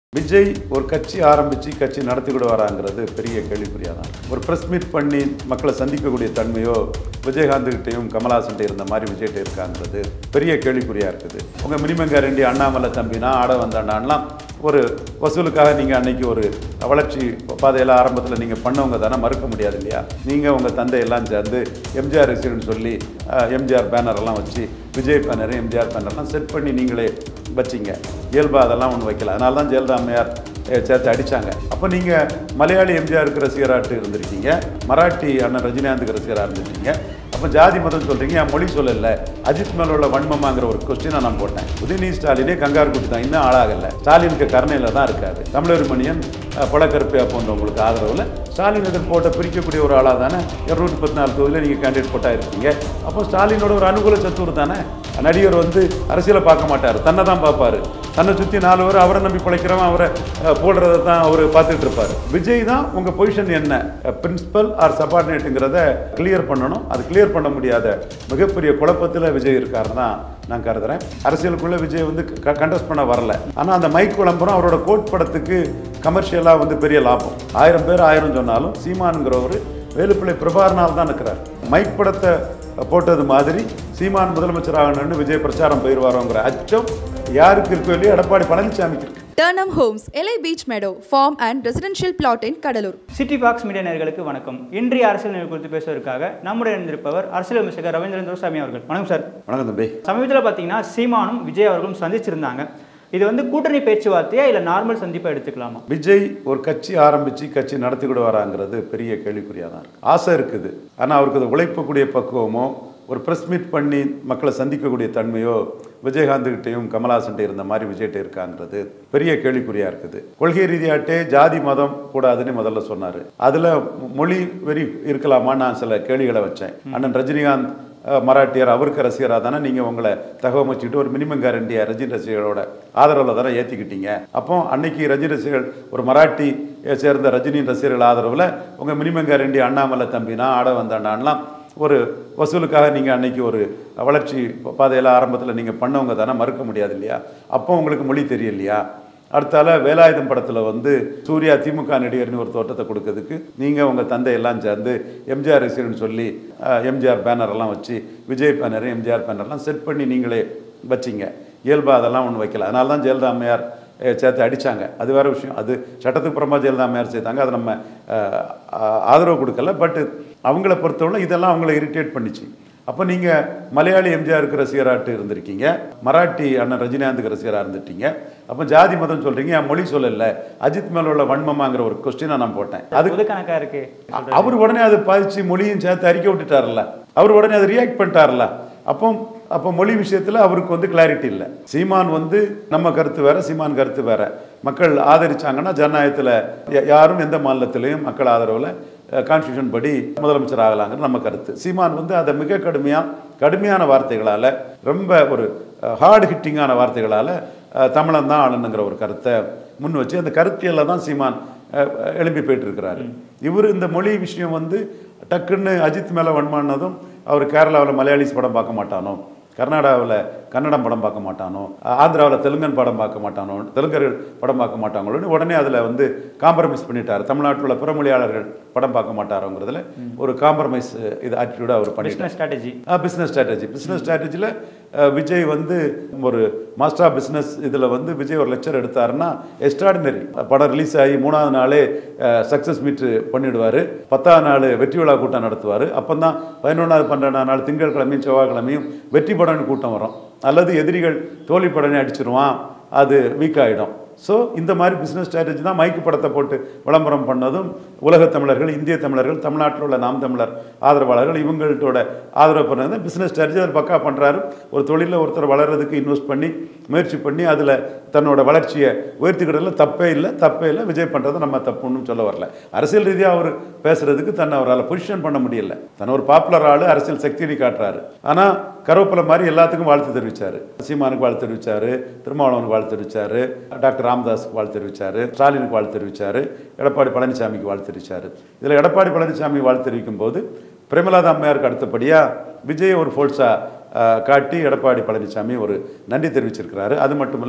விஜய் ஒரு கட்சி ஆரம்பித்து கட்சி நடத்திக்கிட்டு வராங்கிறது பெரிய கேள்விக்குறியாதான் ஒரு ப்ரெஸ் மீட் பண்ணி மக்களை சந்திக்கக்கூடிய தன்மையோ விஜயகாந்த்கிட்டையும் கமலஹாசன்கிட்ட இருந்த மாதிரி விஜய்கிட்ட இருக்காங்கிறது பெரிய கேள்விக்குறியாக இருக்குது உங்கள் மினிமம் கேரண்டி அண்ணாமலை தம்பினா ஆட வந்தாண்டான்லாம் ஒரு வசூலுக்காக நீங்கள் அன்னைக்கு ஒரு வளர்ச்சி பாதையில் ஆரம்பத்தில் நீங்கள் பண்ணவங்க தானே மறுக்க முடியாது இல்லையா நீங்கள் உங்கள் தந்தை எல்லாம் சேர்ந்து எம்ஜிஆர் ரெசிடென்ட் சொல்லி அஹ், எம்ஜிஆர் பேனரெல்லாம் வச்சு விஜய் பேனர் எம்ஜிஆர் பேனர்லாம் செட் பண்ணி நீங்களே வச்சிங்க இயல்பா அதெல்லாம் ஒன்று வைக்கல அதனால தான் ஜெயலலிதா அம்மையார் அஹ், சேர்த்து அடித்தாங்க அப்போ நீங்கள் மலையாளி எம்ஜிஆருக்கு ரசிகராட்டு இருந்திருக்கீங்க மராட்டி அண்ணன் ரஜினிகாந்துக்கு ரசிகராக இருந்திருக்கீங்க அப்போ ஜாதி மதம் சொல்கிறீங்க என் மொழி சொல்லல அஜித் மேல உள்ள வன்மமாங்கிற ஒரு கொஸ்டினை நான் போட்டேன் உதயநிதி ஸ்டாலினே கங்காரு குட்டி தான் இன்னும் ஆளாகல ஸ்டாலினுக்கு கருணையில் தான் இருக்காரு தமிழர் மணியன் அஹ், பழக்கருப்பையா போன்றவங்களுக்கு ஆதரவில் ஸ்டாலின் எதிர்ப்பு போட்ட பிரிக்கக்கூடிய ஒரு ஆளாக தானே இருநூற்றி பத்து நாலு தொகுதியில் நீங்கள் கேண்டிடேட் போட்டா இருக்கீங்க அப்போ ஸ்டாலினோட ஒரு அனுகூல சத்துரு தானே நடிகர் வந்து அரசியலை பார்க்க மாட்டார் தன்னை தான் பார்ப்பாரு தன்னை சுற்றி நாலு பேர் அவரை நம்பி பிழைக்கிறவன் அவரை அஹ், போடுறதை தான் அவர் பார்த்துட்டு இருப்பார் விஜய் தான் உங்கள் பொசிஷன் என்ன பிரின்சிபல் ஆர் சபார்டினேட்டுங்கிறத கிளியர் பண்ணணும் அது கிளியர் பண்ண முடியாத மிகப்பெரிய குழப்பத்தில் விஜய் இருக்காருன்னு தான் நான் கருதுறேன் அரசியலுக்குள்ள விஜய் வந்து கண்டஸ்ட் பண்ண வரல ஆனால் அந்த மைக் விளம்பரம் அவரோட கோட் படத்துக்கு கமர்ஷியலாக வந்து பெரிய லாபம் ஆயிரம் பேர் ஆயிரம் சொன்னாலும் சீமானுங்கிறவர் வேலுப்பிள்ளை பிரபாகரனால் தான் இருக்கிறார் மைக் படத்தை போட்டது மாதிரி சீமான் முதலமைச்சர் ஆகணும்னு விஜய் பிரச்சாரம் போயிடுவாரோங்கிற அச்சம் யாருக்கு இருக்கோ இல்லையோ எடப்பாடி பழனிசாமிக்கு இருக்கு Turnham Homes, LA Beach Meadow, farm and residential plot in Kadalur. City box media நேயர்களுக்கு வணக்கம் இன்றைய அரசியல் நிலை குறித்து பேசுவதற்காக நம்முடைய இருந்திருப்பவர் அரசியல் அமைச்சர் ரவீந்திரன் துரசாமி அவர்கள் வணக்கம் சார் வணக்கம் தம்பி சமீபத்தில் பார்த்தீங்கன்னா சீமானும் விஜய் அவர்களும் சந்திச்சிருந்தாங்க இது வந்து கூட்டணி பேச்சுவார்த்தையா இல்லை நார்மல் சந்திப்பா எடுத்துக்கலாமா விஜய் ஒரு கட்சி ஆரம்பித்து கட்சி நடத்திக்கிட்டு வராங்கிறது பெரிய கேள்விக்குறியாக தான் இருக்கு ஆசை இருக்குது ஆனால் அவருக்கு அது உழைப்பக்கூடிய பக்குவமோ ஒரு ப்ரெஸ் மீட் பண்ணி மக்களை சந்திக்கக்கூடிய தன்மையோ விஜயகாந்த்கிட்டையும் கமலஹாசன்கிட்ட இருந்த மாதிரி விஜய்கிட்ட இருக்காங்கிறது பெரிய கேள்விக்குறியாக இருக்குது கொள்கை ரீதியாட்டே ஜாதி மதம் கூடாதுன்னு முதல்ல சொன்னார் அதில் மொழி வெறி இருக்கலாமான்னு நான் சில கேள்விகளை வச்சேன் அண்ணன் ரஜினிகாந்த் அஹ், மராட்டியர் அவருக்கு ரசிகராக தானே நீங்கள் உங்களை தகவமைச்சுக்கிட்டு ஒரு மினிமம் கேரண்டியை ரஜினி ரசிகர்களோட ஆதரவில் தானே ஏற்றிக்கிட்டீங்க அப்போ அன்னைக்கு ரஜினி ரசிகர்கள் ஒரு மராட்டி சேர்ந்த ரஜினி ரசிகர்கள் ஆதரவில் உங்கள் மினிமம் கேரண்டி அண்ணாமலை தம்பினா ஆட வந்தாண்டான்லாம் ஒரு வசூலுக்காக நீங்கள் அன்னைக்கு ஒரு வளர்ச்சி பாதையில் ஆரம்பத்தில் நீங்கள் பண்ணவங்க தானே மறுக்க முடியாது இல்லையா அப்போ உங்களுக்கு மொழி தெரியலையா அடுத்தால வேலாயுதம் படத்தில் வந்து சூர்யா திமுக நடிகர்னு ஒரு தோட்டத்தை கொடுக்கறதுக்கு நீங்கள் உங்கள் தந்தை எல்லாம் சேர்ந்து எம்ஜிஆர் ரசிகர்னு சொல்லி அஹ், எம்ஜிஆர் பேனரெல்லாம் வச்சு விஜய் பேனர் எம்ஜிஆர் பேனர்லாம் செட் பண்ணி நீங்களே வச்சிங்க இயல்பா அதெல்லாம் ஒன்று வைக்கல அதனால தான் ஜெயலலிதா அம்மையார் அஹ், சேர்த்து அடித்தாங்க அது வேறு விஷயம் அது சட்டத்துக்கு புறமா ஜெயலலிதா அம்மையார் சேர்த்தாங்க அதை நம்ம அஹ், ஆ- ஆதரவு கொடுக்கல பட் அவங்கள பொறுத்தவரை இதெல்லாம் அவங்கள இரிட்டேட் பண்ணிச்சு அப்போ நீங்கள் மலையாளி எம்ஜிஆருக்கு ரசிகராட்டு இருந்திருக்கீங்க மராட்டி அண்ணன் ரஜினிகாந்துக்கு ரசிகராக இருந்துட்டீங்க அப்போ ஜாதி மதம் சொல்கிறீங்க என் மொழி சொல்லல அஜித் மேல உள்ள வன்மமாங்கிற ஒரு கொஸ்டினை நான் போட்டேன் அது பொது கணக்கா இருக்கு அவர் உடனே அதை பாதிச்சு மொழியும் சேர்த்து அறிக்கை விட்டுட்டார்ல அவர் உடனே அதை ரியாக்ட் பண்ணிட்டார்ல அப்போ அப்போ மொழி விஷயத்தில் அவருக்கு வந்து கிளாரிட்டி இல்லை சீமான் வந்து நம்ம கருத்து வேற சீமான் கருத்து வேற மக்கள் ஆதரிச்சாங்கன்னா ஜனநாயகத்தில் யா- யாரும் எந்த மாநிலத்திலையும் மக்கள் ஆதரவில் கான்ஸ்டியூஷன் படி முதலமைச்சர் ஆகலாங்கிறது நம்ம கருத்து சீமான் வந்து அதை மிக கடுமையாக கடுமையான வார்த்தைகளால் ரொம்ப ஒரு ஹார்ட் ஹிட்டிங்கான வார்த்தைகளால் தமிழன் தான் ஆளணுங்கிற ஒரு கருத்தை முன் வச்சு அந்த கருத்தியலில் தான் சீமான் அஹ், எழும்பி போயிட்டு இருக்கிறாரு இவர் இந்த மொழி விஷயம் வந்து டக்குன்னு அஜித் மேலே வன்மானதும் அவர் கேரளாவில் மலையாளிஸ் படம் பார்க்க மாட்டானோ கர்நாடகாவில் கன்னடம் படம் பார்க்க மாட்டானோ ஆந்திராவில் தெலுங்கன் படம் பார்க்க மாட்டானோ தெலுங்கர்கள் படம் பார்க்க மாட்டாங்களோன்னு உடனே அதில் வந்து காம்ப்ரமைஸ் பண்ணிட்டார் தமிழ்நாட்டில் உள்ள பிறமொழியாளர்கள் படம் பார்க்க மாட்டாரோங்கிறதுல ஒரு காம்ப்ரமைஸ் இது ஆட்டிடியூடாக அவர் பண்ணிட்டார் business strategy business strategy business ஸ்ட்ராட்டஜியில் விஜய் வந்து ஒரு மாஸ்டர் ஆஃப் பிஸ்னஸ் இதில் வந்து விஜய் ஒரு லெக்சர் எடுத்தாருன்னா எக்ஸ்ட்ராடினரி படம் ரிலீஸ் ஆகி மூணாவது நாளே சக்ஸஸ் மீட் பண்ணிடுவார் பத்தாவது நாள் வெற்றி விழா கூட்டம் நடத்துவார் அப்போ தான் பதினொன்றாவது பன்னெண்டாவது நாள் திங்கட்கிழமையும் செவ்வாய்க்கிழமையும் வெற்றி படம்னு கூட்டம் வரும் அல்லது எதிரிகள் தோல்வி படம்னு அடிச்சிருவான் அது வீக் ஆகிடும் ஸோ இந்த மாதிரி பிஸ்னஸ் ஸ்ட்ராட்டஜி தான் மைக்கு படத்தை போட்டு விளம்பரம் பண்ணதும் உலகத் தமிழர்கள் இந்திய தமிழர்கள் தமிழ்நாட்டில் உள்ள நாம் தமிழர் ஆதரவாளர்கள் இவங்கள்ட்டோட ஆதரவு பண்ணது பிஸ்னஸ் ஸ்ட்ராட்டஜி அதில் பக்கா பண்ணுறாரு ஒரு தொழிலில் ஒருத்தர் வளர்றதுக்கு இன்வெஸ்ட் பண்ணி முயற்சி பண்ணி அதில் தன்னோட வளர்ச்சியை உயர்த்திக்கிட்டதுல தப்பே இல்லை தப்பே இல்லை விஜய் பண்ணுறது நம்ம தப்புன்னு சொல்ல வரல அரசியல் ரீதியாக அவர் பேசுறதுக்கு தன்னை அவரால் பொசிஷன் பண்ண முடியல தன்னை ஒரு பாப்புலர் ஆள் அரசியல் சக்தியை காட்டுறாரு ஆனால் கருவேப்பிலை மாதிரி எல்லாத்துக்கும் வாழ்த்து தெரிவிச்சார் சீமானுக்கு வாழ்த்து தெரிவிச்சார் திருமாவளவனுக்கு வாழ்த்து தெரிவிச்சார் டாக்டர் ராமதாஸுக்கு வாழ்த்து தெரிவிச்சார் ஸ்டாலினுக்கு வாழ்த்து தெரிவிச்சார் எடப்பாடி பழனிசாமிக்கு வாழ்த்து தெரிவிச்சார் இதில் எடப்பாடி பழனிசாமி வாழ்த்து தெரிவிக்கும் போது பிரேமலாதா அம்மையாருக்கு அடுத்தபடியாக விஜய் ஒரு ஃபோல்ஸாக காட்டி எடப்பாடி பழனிசாமி ஒரு நன்றி தெரிவிச்சிருக்கிறாரு அது மட்டும் இல்லை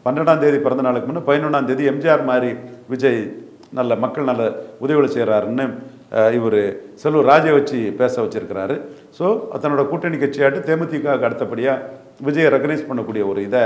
பன்னெண்டாம் தேதி பிறந்த நாளுக்கு முன்னே பதினொன்றாம் தேதி எம்ஜிஆர் மாதிரி விஜய் நல்ல மக்கள் நல்ல உதவிகளை செய்கிறாருன்னு இவர் செல்வூர் ராஜை வச்சு பேச வச்சிருக்கிறாரு ஸோ தன்னோட கூட்டணி கட்சியாட்டு தேமுதிக அடுத்தபடியாக விஜயை ரெகனைஸ் பண்ணக்கூடிய ஒரு இதை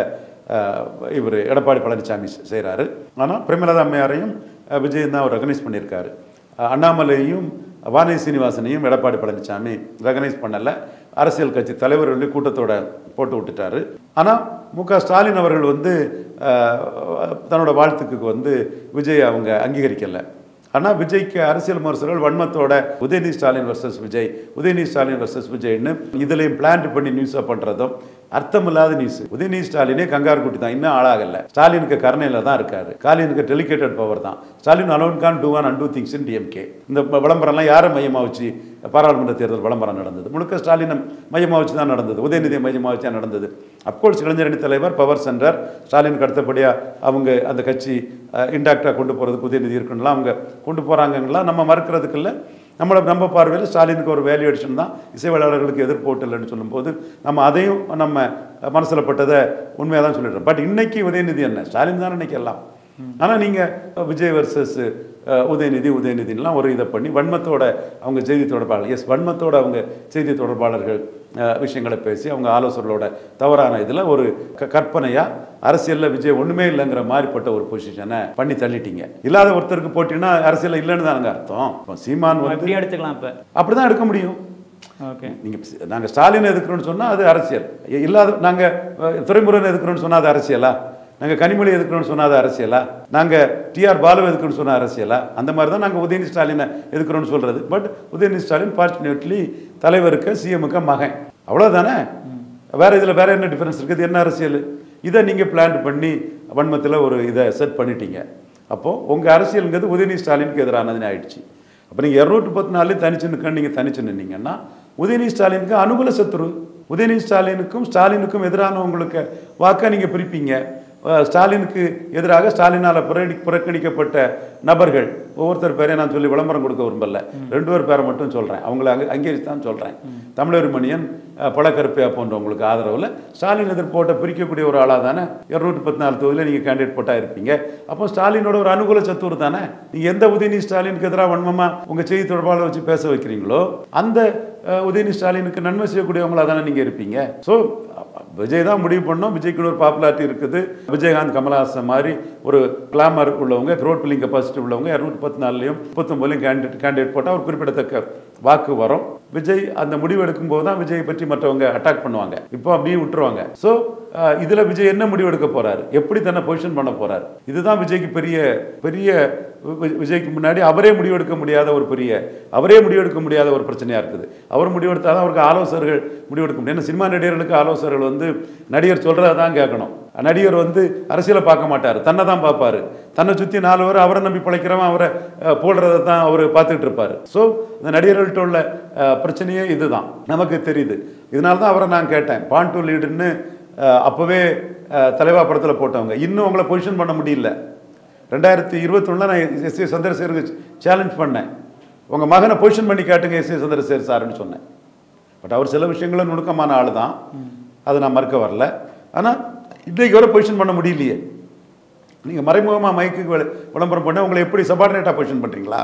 இவர் எடப்பாடி பழனிசாமி செய்கிறாரு ஆனால் பிரேமலதா அம்மையாரையும் அஹ், விஜய் தான் அவர் ரெகனைஸ் பண்ணியிருக்காரு அஹ், அண்ணாமலையும் வானதி சீனிவாசனையும் எடப்பாடி பழனிசாமி ரெகனைஸ் பண்ணல அரசியல் கட்சி தலைவர்கள் கூட்டத்தோட போட்டு விட்டுட்டாரு ஆனால் மு க ஸ்டாலின் அவர்கள் வந்து அஹ், தன்னோட வாழ்த்துக்கு வந்து விஜய் அவங்க அங்கீகரிக்கலை ஆனால் விஜய்க்கு அரசியல் விமர்சகர்கள் வன்மத்தோட உதயநிதி ஸ்டாலின் வர்சஸ் விஜய் உதயநிதி ஸ்டாலின் வர்சஸ் விஜய்னு இதுலையும் பிளான் பண்ணி நியூஸை பண்ணுறதும் அர்த்தமில்லாத நியூஸ் உதயநிதி ஸ்டாலினே கங்கார் குட்டி தான் இன்னும் ஆளாகல ஸ்டாலினுக்கு கருணையில் தான் இருக்காரு ஸ்டாலினுக்கு டெலிகேட்டட் பவர் தான் Stalin alone can do one and two things in DMK இந்த விளம்பரம்லாம் யாரை மையமாக வச்சு பாராளுமன்ற தேர்தல் விளம்பரம் நடந்தது முழுக்க ஸ்டாலினை மையமாக வச்சு தான் நடந்தது உதயநிதியை மையமாக வச்சு தான் நடந்தது அப்கோர்ஸ் இளைஞரணி தலைவர் பவர் சென்டர் ஸ்டாலினுக்கு அடுத்தபடியாக அவங்க அந்த கட்சி இன்டாக்டாக கொண்டு போகிறதுக்கு உதயநிதி இருக்குன்னுலாம் அவங்க கொண்டு போகிறாங்கங்களா நம்ம மறுக்கிறதுக்கு இல்லை நம்மளை நம்ம பார்வையில் ஸ்டாலினுக்கு ஒரு வேல்யூ அடிஷன் தான் இசைவாளர்களுக்கு எதிர்ப்போட்டு இல்லைன்னு சொல்லும்போது நம்ம அதையும் நம்ம மனசில் பட்டதை உண்மையாக தான் சொல்லிடுறோம் பட் இன்னைக்கு உதயநிதி என்ன ஸ்டாலின் தான் இன்னைக்கு எல்லாம் ஆனால் நீங்கள் விஜய் வர்சஸ் உதயநிதி உதயநிதிலாம் ஒரு இதை பண்ணி வன்மத்தோட அவங்க செய்தி தொடர்பாளர் எஸ் வன்மத்தோட அவங்க செய்தி தொடர்பாளர்கள் அஹ், விஷயங்களை பேசி அவங்க ஆலோசகர்களோட தவறான இதில் ஒரு க கற்பனையாக அரசியலில் விஜய் ஒன்றுமே இல்லைங்கிற மாதிரிப்பட்ட ஒரு பொசிஷனை பண்ணி தள்ளிட்டீங்க இல்லாத ஒருத்தருக்கு போட்டிங்கன்னா அரசியலில் இல்லைன்னு தானுங்க அர்த்தம் இப்போ சீமான் வந்து எப்படி எடுத்துக்கலாம் இப்போ அப்படி தான் எடுக்க முடியும் ஓகே நீங்கள் நாங்கள் ஸ்டாலினை எதுக்குறோம்னு சொன்னால் அது அரசியல் இ- இல்லாத நாங்கள் துறைமுருகன் எதுக்குறோம்னு சொன்னால் அது அரசியலா நாங்கள் கனிமொழி எதுக்குறோம்னு சொன்னால் அது அரசியலா நாங்கள் டிஆர் பாலு எதுக்குறோம்னு சொன்னால் அரசியலா அந்த மாதிரி தான் நாங்கள் உதயநிதி ஸ்டாலினை எதுக்குறோம்னு சொல்கிறது பட் உதயநிதி ஸ்டாலின் ஃபார்ச்சுனேட்லி தலைவருக்கு சிஎமுக்கு மகன் அவ்வளோதானே வேற இதில் வேற என்ன டிஃபரன்ஸ் இருக்குது இது என்ன அரசியல் இதை நீங்கள் பிளான் பண்ணி வன்மத்தில் ஒரு இதை செட் பண்ணிட்டீங்க அப்போது உங்கள் அரசியலுங்கிறது உதயநிதி ஸ்டாலினுக்கு எதிரானதுன்னு ஆயிடுச்சு அப்போ நீங்கள் இரநூற்றி பத்து நாலு தனிச்சு நிற்க நீங்கள் தனிச்சு நின்னீங்கன்னா உதயநிதி ஸ்டாலினுக்கு அனுகூல சத்துரு உதயநிதி ஸ்டாலினுக்கும் ஸ்டாலினுக்கும் எதிரானவங்களுக்கு வாக்கை நீங்கள் பிரிப்பீங்க அஹ் ஸ்டாலினுக்கு எதிராக ஸ்டாலினால் புறடி புறக்கணிக்கப்பட்ட நபர்கள் ஒவ்வொருத்தர் பேரையும் நான் சொல்லி விளம்பரம் கொடுக்க விரும்பல ரெண்டு பேர் பேரை மட்டும் சொல்கிறேன் அவங்கள அங்கே அங்கீகரித்து தான் சொல்கிறேன் தமிழர் மணியன் அஹ், பழக்கருப்பையா போன்றவங்களுக்கு ஆதரவில் ஸ்டாலின் எதிர்ப்போட்டை பிரிக்கக்கூடிய ஒரு ஆளாக தானே இரநூத்தி பத்து நாலு தொகுதியில் நீங்கள் கேண்டிடேட் போட்டால் இருப்பீங்க அப்போ ஸ்டாலினோட ஒரு அனுகூல சத்துரு தானே நீங்கள் எந்த உதயநிதி ஸ்டாலினுக்கு எதிராக வன்மமாக உங்கள் செய்தி தொடர்பாளர் வச்சு பேச வைக்கிறீங்களோ அந்த அஹ், உதயநிதி ஸ்டாலினுக்கு நன்மை செய்யக்கூடியவங்களா தானே நீங்கள் இருப்பீங்க ஸோ விஜய் தான் முடிவு பண்ணோம் விஜய்க்கு ஒரு பாப்புலாரிட்டி இருக்குது விஜயகாந்த் கமலஹாசன் மாதிரி ஒரு கிளாமர் உள்ளவங்க க்ரோட் பில்லிங் கெப்பாசிட்டி உள்ளவங்க இரநூத்தி பத்து நாலுலையும் முப்பத்தொம்பதுலையும் கேண்டிடேட் கேண்டிடேட் போட்டால் ஒரு குறிப்பிடத்தக்க வாக்கு வரும் விஜய் அந்த முடிவு எடுக்கும் போது தான் விஜய் பற்றி மற்றவங்க அட்டாக் பண்ணுவாங்க இப்போ அப்படியே விட்டுருவாங்க ஸோ இதில் விஜய் என்ன முடிவு எடுக்க போறாரு எப்படி தன்னை பொசிஷன் பண்ண போறாரு இதுதான் விஜய்க்கு பெரிய பெரிய வி- வி- விஜய்க்கு முன்னாடி அவரே முடிவெடுக்க முடியாத ஒரு பெரிய அவரே முடிவெடுக்க முடியாத ஒரு பிரச்சனையாக இருக்குது அவர் முடிவெடுத்தால் தான் அவருக்கு ஆலோசகர்கள் முடிவெடுக்க முடியும் ஏன்னா சினிமா நடிகர்களுக்கு ஆலோசகர்கள் வந்து நடிகர் சொல்கிறத தான் கேட்கணும் நடிகர் வந்து அரசியலை பார்க்க மாட்டார் தன்னை தான் பார்ப்பாரு தன்னை சுற்றி நாலு பேர் அவரை நம்பி பிழைக்கிறவன் அவரை அஹ், போடுறதை தான் அவர் பார்த்துக்கிட்டு இருப்பார் ஸோ இந்த நடிகர்கள்ட்ட உள்ள அஹ், பிரச்சனையே இதுதான் நமக்கு தெரியுது இதனால தான் அவரை நான் கேட்டேன் பான் டு லீடுன்னு அப்போவே தலைவா படத்தில் போட்டவங்க இன்னும் அவங்கள பொசிஷன் பண்ண முடியல ரெண்டாயிரத்தி இருபத்தொன்னில் நான் எஸ் ஏ சந்திரசேகருக்கு சேலஞ்ச் பண்ணேன் உங்கள் மகனை பொசிஷன் பண்ணி காட்டுங்க எஸ் ஏ சந்திரசேகர் சார்னு சொன்னேன் பட் அவர் சில விஷயங்களும் நுணுக்கமான ஆள் தான் அதை நான் மறுக்க வரல ஆனால் இன்றைக்கு வரை பொசிஷன் பண்ண முடியலையே நீங்கள் மறைமுகமாக மைக்கு விள- விளம்பரம் பண்ண உங்களை எப்படி சபார்டினேட்டாக பொசிஷன் பண்ணுறீங்களா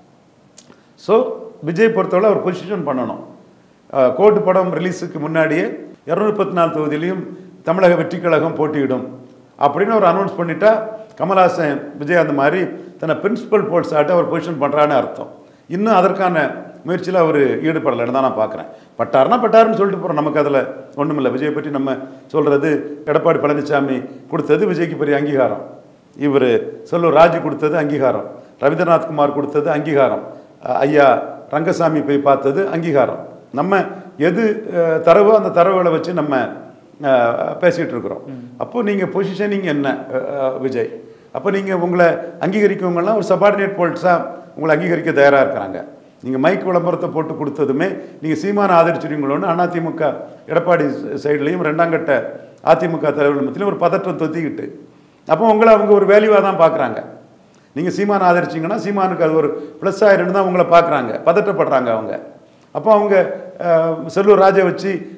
ஸோ விஜய் பொறுத்தவரை அவர் பொசிஷன் பண்ணணும் அஹ், கோர்ட்டு படம் ரிலீஸுக்கு முன்னாடியே இரநூத்தி பத்து நாலு தொகுதியிலையும் தமிழக வெற்றி கழகம் போட்டியிடும் அப்படின்னு அவர் அனௌன்ஸ் பண்ணிட்டா கமல்ஹாசன் விஜய் அந்த மாதிரி தன்னை பிரின்சிபல் போல்ஸ் ஆட்டு அவர் பொசிஷன் பண்ணுறான்னு அர்த்தம் இன்னும் அதற்கான முயற்சியில் அவர் ஈடுபடலைன்னு தான் நான் பார்க்குறேன் பட்டாருன்னா பட்டாருன்னு சொல்லிட்டு போகிறோம் நமக்கு அதில் ஒன்றும் இல்லை விஜய் பற்றி நம்ம சொல்கிறது எடப்பாடி பழனிசாமி கொடுத்தது விஜய்க்கு பெரிய அங்கீகாரம் இவர் செல்லூர் ராஜு கொடுத்தது அங்கீகாரம் ரவீந்திரநாத் குமார் கொடுத்தது அங்கீகாரம் அஹ் ஐயா ரங்கசாமி போய் பார்த்தது அங்கீகாரம் நம்ம எது அஹ், தரவோ அந்த தரவுகளை வச்சு நம்ம அஹ், பேசிட்டு இருக்கிறோம் அப்போ நீங்கள் பொசிஷனிங் என்ன அஹ், அஹ், விஜய் அப்போ நீங்கள் உங்களை அங்கீகரிக்கவங்கலாம் ஒரு சபார்டினேட் போல்ட்ஸாக உங்களை அங்கீகரிக்க தயாராக இருக்கிறாங்க நீங்கள் மைக் விளம்பரத்தை போட்டு கொடுத்ததுமே நீங்கள் சீமான ஆதரிச்சிருவீங்களோன்னு அதிமுக எடப்பாடி சைட்லேயும் ரெண்டாங்கட்ட அதிமுக தலைவர்கள் மத்தியிலும் ஒரு பதற்றம் தொத்திக்கிட்டு அப்போ உங்களை அவங்க ஒரு வேல்யூவாக தான் பார்க்குறாங்க நீங்கள் சீமான் ஆதரிச்சிங்கன்னா சீமானுக்கு அது ஒரு ப்ளஸ் ஆயிருந்து தான் உங்களை பார்க்குறாங்க பதட்டப்படுறாங்க அவங்க அப்போ அவங்க அஹ், செல்லூர் ராஜை வச்சு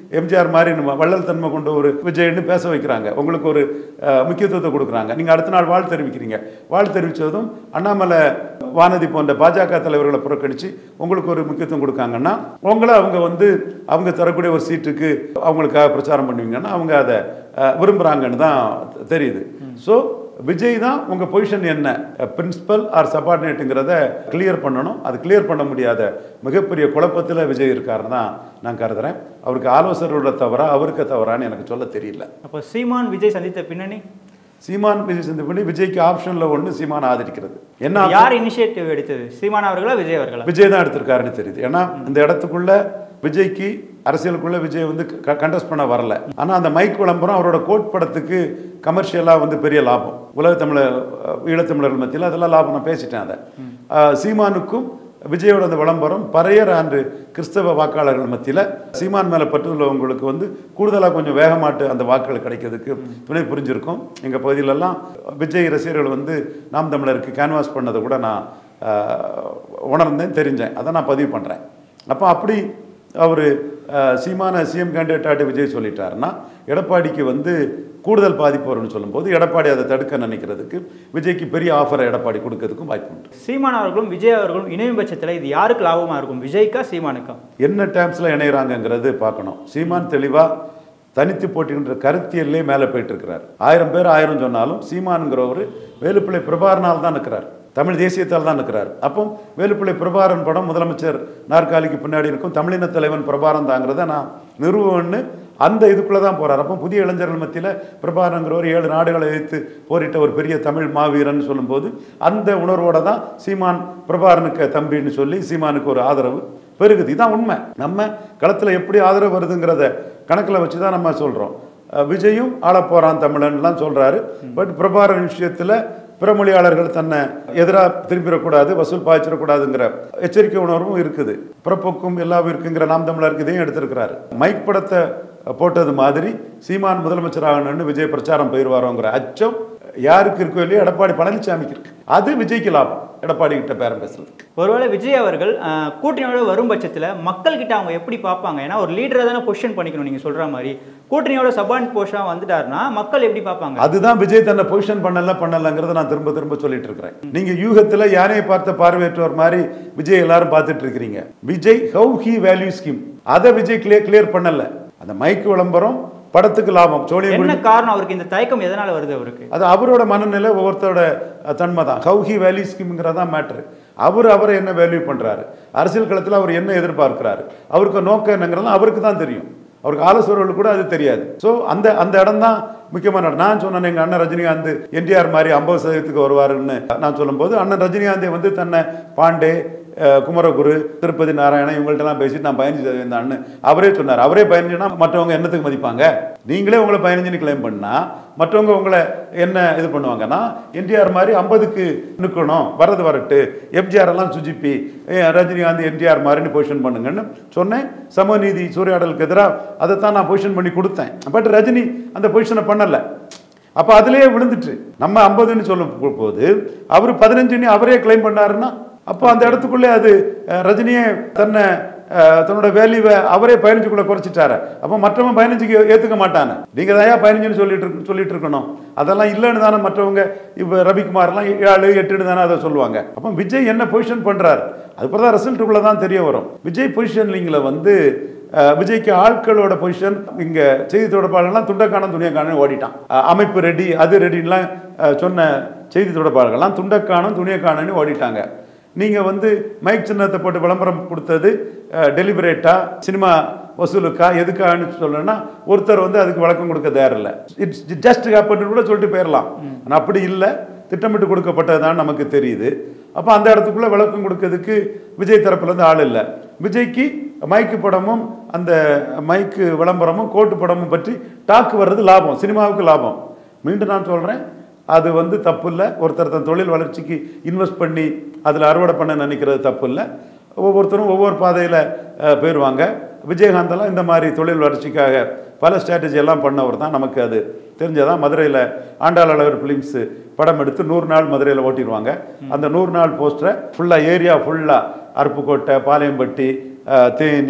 எம்ஜிஆர் மாதிரி நம்ம வள்ளல் தன்மை கொண்ட ஒரு விஜய்னு பேச வைக்கிறாங்க உங்களுக்கு ஒரு அஹ், முக்கியத்துவத்தை கொடுக்குறாங்க நீங்கள் அடுத்த நாள் வாழ்த்து தெரிவிக்கிறீங்க வாழ்த்து தெரிவித்ததும் அண்ணாமலை வானதி போன்ற பாஜக தலைவர்களை புறக்கணித்து உங்களுக்கு ஒரு முக்கியத்துவம் கொடுக்காங்கன்னா உங்களை அவங்க வந்து அவங்க தரக்கூடிய ஒரு சீட்டுக்கு அவங்களுக்காக பிரச்சாரம் பண்ணுவீங்கன்னா அவங்க அதை அஹ், விரும்புகிறாங்கன்னு தான் தெரியுது ஸோ விஜய் தான் உங்கள் பொசிஷன் என்ன பிரின்சிபல் ஆர் சபார்டினேட்டுங்கிறத கிளியர் பண்ணணும் அது கிளியர் பண்ண முடியாத மிகப்பெரிய குழப்பத்தில் விஜய் இருக்காருன்னு தான் நான் கருதுறேன் அவருக்கு ஆலோசகரோட தவறா அவருக்கு தவறான்னு எனக்கு சொல்ல தெரியல அப்போ சீமான் விஜய் சந்தித்த பின்னணி சீமான் விஜய் சந்தி பண்ணி விஜய்க்கு ஆப்ஷனில் ஒன்று சீமான் ஆதரிக்கிறது என்ன option? யார் இனிஷியேட்டிவ் எடுத்தது சீமான் அவர்களா விஜய் அவர்களா விஜய் தான் எடுத்திருக்காருன்னு தெரியுது ஏன்னா இந்த இடத்துக்குள்ள விஜய்க்கு அரசியலுக்குள்ள விஜய் வந்து கண்டஸ்ட் பண்ண வரல ஆனா அந்த மைக் விளம்பரம் அவரோட கோட் படத்துக்கு கமர்ஷியலா வந்து பெரிய லாபம் உலக தமிழ ஈழத்தமிழர்கள் மத்தியில் அதெல்லாம் லாபம் நான் பேசிட்டேன் அதை அஹ், சீமானுக்கும் விஜயோட அந்த விளம்பரம் பறையர் ஆண்டு கிறிஸ்தவ வாக்காளர்கள் மத்தியில் சீமான் மேலே பற்றுள்ளவங்களுக்கு வந்து கூடுதலாக கொஞ்சம் வேகமாட்டு அந்த வாக்குகள் கிடைக்கிறதுக்கு துணை புரிஞ்சிருக்கும் எங்கள் பகுதியிலெல்லாம் விஜய் ரசிகர்கள் வந்து நாம் தமிழருக்கு கேன்வாஸ் பண்ணதை கூட நான் ஆஹ், உணர்ந்தேன் தெரிஞ்சேன் அதை நான் பதிவு பண்ணுறேன் அப்போ அப்படி அவர் சீமான சிஎம் கேண்டிடேட்டாட்டு விஜய் சொல்லிட்டாருன்னா எடப்பாடிக்கு வந்து கூடுதல் பாதிப்பு வரும்னு சொல்லும்போது எடப்பாடி அதை தடுக்க நினைக்கிறதுக்கு விஜய்க்கு பெரிய ஆஃபரை எடப்பாடி கொடுக்கறதுக்கும் வாய்ப்பு உண்டு சீமான் அவர்களும் விஜய் அவர்களும் இணையும் பட்சத்தில் இது யாருக்கு லாபமா இருக்கும் விஜய்க்கா சீமானுக்கா என்ன டேர்ம்ஸில் இணைகிறாங்கங்கிறது பார்க்கணும் சீமான் தெளிவாக தனித்து போட்டின்ற கருத்தியல்லே மேலே போயிட்டு இருக்கிறார் ஆயிரம் பேர் ஆயிரம் சொன்னாலும் சீமானுங்கிறவர் வேலுப்பிள்ளை பிரபாரனால் தான் இருக்கிறார் தமிழ் தேசியத்தால் தான் இருக்கிறார் அப்போ வேலுப்பிள்ளை பிரபாரன் படம் முதலமைச்சர் நாற்காலிக்கு பின்னாடி இருக்கும் தமிழின தலைவன் பிரபாரன் தாங்கிறத நான் நிறுவன்னு அந்த இதுக்குள்ளே தான் போகிறார் அப்போ புதிய இளைஞர்கள் மத்தியில் பிரபாரங்கிறவர் ஏழு நாடுகளை எதிர்த்து போரிட்ட ஒரு பெரிய தமிழ் மாவீரன் சொல்லும்போது அந்த உணர்வோட தான் சீமான் பிரபாரனுக்கு தம்பின்னு சொல்லி சீமானுக்கு ஒரு ஆதரவு பெருகுது இதான் உண்மை நம்ம களத்தில் எப்படி ஆதரவு வருதுங்கிறத கணக்கில் வச்சு தான் நம்ம சொல்கிறோம் விஜயும் ஆளப் போகிறான் தமிழன்லாம் சொல்கிறாரு பட் பிரபாரன் விஷயத்தில் பிற மொழியாளர்கள் தன்னை எதிராக திரும்பிடக்கூடாது வசூல் பாய்ச்சிடக்கூடாதுங்கிற எச்சரிக்கை உணர்வும் இருக்குது பிறப்புக்கும் எல்லாம் இருக்குங்கிற நாம் தமிழருக்கு இதையும் எடுத்திருக்கிறாரு மைக் படத்தை போட்டது மாதிரி சீமான் முதலமைச்சர் ஆகணும்னு விஜய் பிரச்சாரம் போயிடுவாரோங்கிற அச்சம் யாருக்கு இருக்கோ இல்லையோ எடப்பாடி பழனிசாமிக்கு இருக்கு அது விஜய்க்கு லாபம் எடப்பாடி கிட்ட பேரம் பேசுறதுக்கு ஒருவேளை விஜய் அவர்கள் அஹ், கூட்டணியோட வரும் பட்சத்தில் மக்கள் கிட்ட அவங்க எப்படி பார்ப்பாங்க ஏன்னா ஒரு லீடரை தானே பொசிஷன் பண்ணிக்கணும் நீங்க சொல்ற மாதிரி கூட்டணியோட சபான் போஷா வந்துட்டாருன்னா மக்கள் எப்படி பார்ப்பாங்க அதுதான் விஜய் தன்னை பொசிஷன் பண்ணல பண்ணலங்கிறத நான் திரும்ப திரும்ப சொல்லிட்டு இருக்கிறேன் நீங்க யூகத்துல யானையை பார்த்த பார்வையற்றவர் மாதிரி விஜய் எல்லாரும் பார்த்துட்டு இருக்கிறீங்க Vijay how he value scheme அதை விஜய் கிளியர் கிளியர் பண்ணல அந்த மைக் விளம்பரம் படத்துக்கு லாபம் சோழியம் என்ன காரணம் அவருக்கு இந்த தயக்கம் எதனால வருது அவருக்கு அது அவரோட மனநிலை ஒவ்வொருத்தரோட அஹ், தன்மை தான் ஹவு ஹி வேல்யூ ஸ்கீம்ங்கிறதா மேட்ரு அவர் அவரை என்ன வேல்யூ பண்றாரு அரசியல் களத்தில் அவர் என்ன எதிர்பார்க்கிறாரு அவருக்கு நோக்கம் என்னங்கிறதெல்லாம் அவருக்கு தான் தெரியும் அவருக்கு ஆலோசகர்களுக்கு கூட அது தெரியாது ஸோ அந்த அந்த இடம் தான் முக்கியமான இடம். நான் சொன்னேன் எங்கள் அண்ணன் ரஜினிகாந்த் என்டிஆர் மாதிரி ஐம்பது சதவீதத்துக்கு வருவாருன்னு நான் சொல்லும்போது அண்ணன் ரஜினிகாந்தே வந்து தன்னை பாண்டே அஹ், குமரகுரு திருப்பதி நாராயணன் இவங்கள்ட்டலாம் பேசிட்டு நான் பதினஞ்சு சதவீதம் தான்னு அவரே சொன்னார் அவரே பதினஞ்சுனா மற்றவங்க என்னத்துக்கு மதிப்பாங்க நீங்களே உங்களை பதினஞ்சுன்னு கிளைம் பண்ணா மற்றவங்க உங்களை என்ன இது பண்ணுவாங்கன்னா என்டிஆர் மாதிரி ஐம்பதுக்கு நிற்கணும் வரது வரட்டு எம்ஜிஆர் எல்லாம் சுஜிப்பி ஏ, ரஜினிகாந்த் என்டிஆர் மாதிரின்னு பொசிஷன் பண்ணுங்கன்னு சொன்னேன் சமநீதி சூறையாடலுக்கு எதிராக அதைத்தான் நான் பொசிஷன் பண்ணி கொடுத்தேன் பட் ரஜினி அந்த பொசிஷனை பண்ணலை அப்போ அதுலயே விழுந்துட்டு நம்ம ஐம்பதுன்னு சொல்லும் போ- போது அவர் பதினஞ்சுன்னு அவரே கிளைம் பண்ணாருன்னா அப்போ அந்த இடத்துக்குள்ளே அது அஹ், ரஜினியே தன்னை அஹ், தன்னோட வேல்யூவை அவரே பதினஞ்சுக்குள்ள குறைச்சிட்டாரு அப்போ மற்றவன் பதினஞ்சுக்கு ஏற்றுக்க மாட்டானே நீங்கள் தான் பதினஞ்சுன்னு சொல்லிட்டு இருக்கு- சொல்லிட்டு இருக்கணும் அதெல்லாம் இல்லைன்னு தானே மற்றவங்க இப்போ ரவிக்குமார்லாம் ஏழு எட்டுன்னு தானே அதை சொல்லுவாங்க அப்போ விஜய் என்ன பொசிஷன் பண்ணுறாரு அதுக்கப்புறம் தான் ரிசல்ட்டுக்குள்ளே தான் தெரிய வரும் விஜய் பொசிஷனிங்கில் வந்து அஹ், விஜய்க்கு ஆட்களோட பொசிஷன் இங்கே செய்தி தொடர்பாளர்கள்லாம் துண்டக்கானம் துணியக்கானம் ஓடிட்டான் அஹ், அமைப்பு ரெடி அது ரெடின்லாம் அஹ், சொன்ன செய்தி தொடர்பாளர்கள்லாம் துண்டக்கானம் துணியக்கானன்னு ஓடிட்டாங்க நீங்கள் வந்து மைக் சின்னத்தை போட்டு விளம்பரம் கொடுத்தது டெலிபரேட்டா சினிமா வசூலுக்கா எதுக்கான்னு சொல்லணும்னா ஒருத்தர் வந்து அதுக்கு விளக்கம் கொடுக்க தயாரில்லை இட்ஸ் ஜஸ்ட் ஹேப்பன் கூட சொல்லிட்டு போயிடலாம் ஆனால் அப்படி இல்லை திட்டமிட்டு கொடுக்கப்பட்டதுதான் நமக்கு தெரியுது அப்போ அந்த இடத்துக்குள்ள விளக்கம் கொடுக்கறதுக்கு விஜய் தரப்புல இருந்து ஆள் இல்லை விஜய்க்கு மைக்கு படமும் அந்த மைக்கு விளம்பரமும் கோட்டு படமும் பற்றி டாக்கு வர்றது லாபம் சினிமாவுக்கு லாபம் மீண்டும் நான் சொல்கிறேன் அது வந்து தப்பு இல்லை ஒருத்தர் தன் தொழில் வளர்ச்சிக்கு இன்வெஸ்ட் பண்ணி அதில் அறுவடை பண்ண நினைக்கிறது தப்பு இல்லை ஒவ்வொருத்தரும் ஒவ்வொரு பாதையில் போயிடுவாங்க விஜயகாந்தெல்லாம் இந்த மாதிரி தொழில் வளர்ச்சிக்காக பல ஸ்ட்ராட்டஜி எல்லாம் பண்ணவர் தான் நமக்கு அது தெரிஞ்சதான் மதுரையில் ஆண்டாள் அளவர் ஃபிலிம்ஸு படம் எடுத்து நூறு நாள் மதுரையில் ஓட்டிடுவாங்க அந்த நூறு நாள் போஸ்டரை ஃபுல்லாக ஏரியா ஃபுல்லாக அருப்புக்கோட்டை பாளையம்பட்டி அஹ், தேனி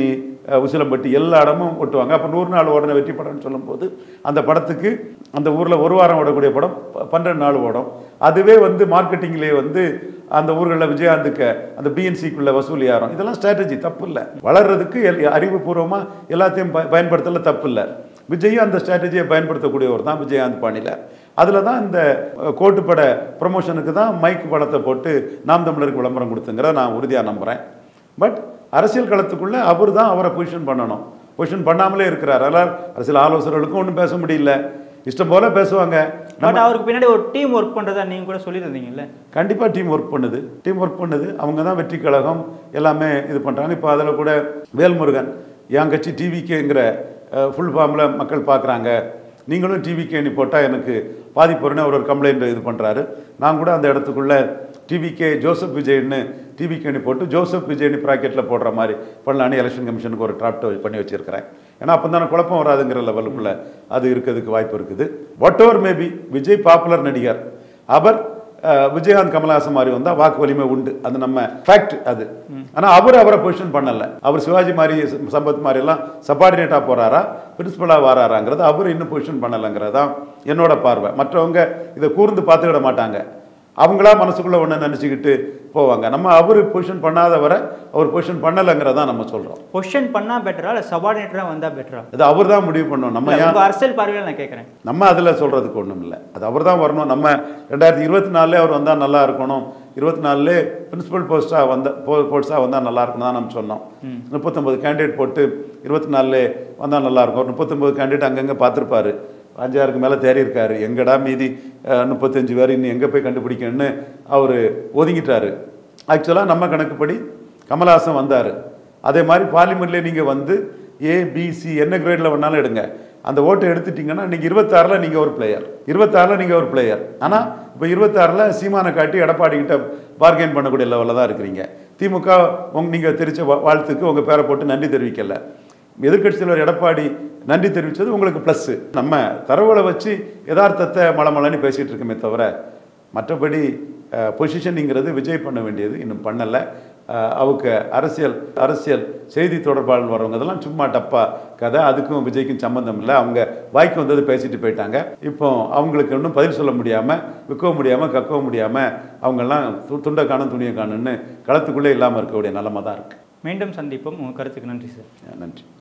அஹ், உசிலம்பட்டி எல்லா இடமும் ஒட்டுவாங்க அப்போ நூறு நாள் ஓடின வெற்றி படம்னு சொல்லும்போது அந்த படத்துக்கு அந்த ஊரில் ஒரு வாரம் ஓடக்கூடிய படம் ப- பன்னெண்டு நாள் ஓடும் அதுவே வந்து மார்க்கெட்டிங்லேயே வந்து அந்த ஊர்களில் விஜயகாந்துக்கு அந்த பிஎன்சிக்குள்ள வசூல் யாரும் இதெல்லாம் ஸ்ட்ராட்டஜி தப்பு இல்லை வளர்றதுக்கு எல் அறிவுபூர்வமாக எல்லாத்தையும் ப பயன்படுத்தல தப்பு இல்லை விஜயும் அந்த ஸ்ட்ராட்டஜியை பயன்படுத்தக்கூடியவர் தான் விஜயகாந்த் பாணியில் அதில் தான் இந்த அஹ், கோட்டுப்பட ப்ரொமோஷனுக்கு தான் மைக் படத்தை போட்டு நாம் தமிழருக்கு விளம்பரம் கொடுத்துங்கிற நான் உறுதியாக நம்புகிறேன் பட் அரசியல் களத்துக்குள்ளே அவர் தான் அவரை பொசிஷன் பண்ணணும் பொசிஷன் பண்ணாமலே இருக்கிறார் அதனால் அரசியல் ஆலோசகர்களுக்கும் ஒன்றும் பேச முடியல இஷ்டம் போல பேசுவாங்க பட் அவருக்கு பின்னாடி ஒரு டீம் ஒர்க் பண்ணுறதா நீங்கள் கூட சொல்லியிருந்தீங்கல்ல கண்டிப்பாக டீம் ஒர்க் பண்ணுது டீம் ஒர்க் பண்ணுது அவங்க தான் வெற்றி கழகம் எல்லாமே இது பண்ணுறாங்க இப்போ அதில் கூட வேல்முருகன் என் கட்சி டிவிக்கேங்கிற ஃபுல் ஃபார்மில் மக்கள் பார்க்குறாங்க நீங்களும் டிவிகேன்னு போட்டால் எனக்கு பாதிப்பு வரும்னு அவர் ஒரு கம்ப்ளைண்ட் இது பண்ணுறாரு நான் கூட அந்த இடத்துக்குள்ள டிவிகே ஜோசப் விஜய்னு டிவிகேன்னு போட்டு ஜோசப் விஜய்னு ப்ராக்கெட்டில் போடுற மாதிரி பண்ணலான்னு எலெக்ஷன் கமிஷனுக்கு ஒரு டிராப்ட் பண்ணி வச்சிருக்கிறேன் ஏன்னா அப்போ தானே குழப்பம் வராதுங்கிற லெவலுக்குள்ள அது இருக்கிறதுக்கு வாய்ப்பு இருக்குது whatever maybe Vijay popular நடிகர் அவர் அஹ், விஜயகாந்த் கமலஹாசன் மாதிரி வந்தால் வாக்கு வலிமை உண்டு அது நம்ம ஃபேக்ட் அது ஆனால் அவர் அவரை பொசிஷன் பண்ணல அவர் சிவாஜி மாதிரி ச- சம்பத் மாதிரி எல்லாம் சபார்டினேட்டாக போறாரா பிரின்சிபலாக வராராங்கிறது அவர் இன்னும் பொசிஷன் பண்ணலைங்கிறது தான் என்னோட பார்வை மற்றவங்க இதை கூர்ந்து பார்த்துக்கிட மாட்டாங்க அவங்களா மனசுக்குள்ள ஒன்று நினச்சிக்கிட்டு போவாங்க நம்ம அவர் பொசிஷன் பண்ணாதவரை அவர் பொசிஷன் பண்ணலைங்கிறதா நம்ம சொல்கிறோம் பொசிஷன் பண்ணால் பெட்டரா இல்லை சபார்டினேட்டராக வந்தால் பெட்டரா அது அவர் தான் முடிவு பண்ணணும் நம்ம ஏன் உங்கள் அரசியல் பார்வையில் நான் கேட்குறேன் நம்ம அதில் சொல்கிறதுக்கு ஒன்றும் இல்லை அது அவர் தான் வரணும் நம்ம ரெண்டாயிரத்தி இருபத்தி நாலுல அவர் வந்தால் நல்லா இருக்கணும் இருபத்தி நாலுலே பிரின்சிபல் போஸ்ட்டாக வந்த போ போஸ்ட்டாக வந்தால் நல்லா இருக்கணும் தான் நம்ம சொன்னோம் முப்பத்தொம்பது கேண்டிடேட் போட்டு இருபத்தி நாலுலே வந்தால் நல்லா இருக்கும் ஒரு முப்பத்தொம்பது கேண்டிடேட் அங்கங்கே பார்த்துருப்பாரு அஞ்சாயிரக்கு மேலே தேறி இருக்காரு எங்கடா மீதி அஹ், முப்பத்தஞ்சு பேர் இன்னும் எங்கே போய் கண்டுபிடிக்கணும்னு அவர் ஒதுங்கிட்டாரு ஆக்சுவலாக நம்ம கணக்குப்படி கமலஹாசன் வந்தார் அதே மாதிரி பார்லிமெண்ட்லேயே நீங்கள் வந்து ஏ பிசி என்ன கிரேடில் வேணாலும் எடுங்க அந்த ஓட்டை எடுத்துட்டீங்கன்னா நீங்கள் இருபத்தாறில் நீங்கள் ஒரு பிளேயர் இருபத்தாறில் நீங்கள் ஒரு பிளேயர் ஆனால் இப்போ இருபத்தாறில் சீமானை காட்டி எடப்பாடி கிட்ட பார்கெயின் பண்ணக்கூடிய லெவலில் தான் இருக்கிறீங்க திமுக உங்க நீங்கள் தெரிச்ச வா- வாழ்த்துக்கு உங்கள் பேரை போட்டு நன்றி தெரிவிக்கல எதிர்க்கட்சி தலைவர் எடப்பாடி நன்றி தெரிவித்தது உங்களுக்கு ப்ளஸ்ஸு நம்ம தரவுகளை வச்சு யதார்த்தத்தை மலமலன்னு பேசிகிட்டு இருக்கோமே தவிர மற்றபடி பொசிஷனிங்கிறது விஜய் பண்ண வேண்டியது இன்னும் பண்ணலை அவருக்கு அரசியல் அரசியல் செய்தி தொடர்பாளர் வரவங்க இதெல்லாம் சும்மா டப்பா கதை அதுக்கும் விஜய்க்கும் சம்மந்தம் இல்லை அவங்க வாய்க்கு வந்தது பேசிட்டு போயிட்டாங்க இப்போ அவங்களுக்கு இன்னும் பதில் சொல்ல முடியாமல் விற்கவும் முடியாமல் கக்கவும் முடியாமல் அவங்கெல்லாம் து- துண்டை காணும் துணியை காணுன்னு களத்துக்குள்ளே இல்லாமல் இருக்கக்கூடிய நிலமை தான் இருக்குது மீண்டும் சந்திப்போம் உங்கள் கருத்துக்கு நன்றி சார் நன்றி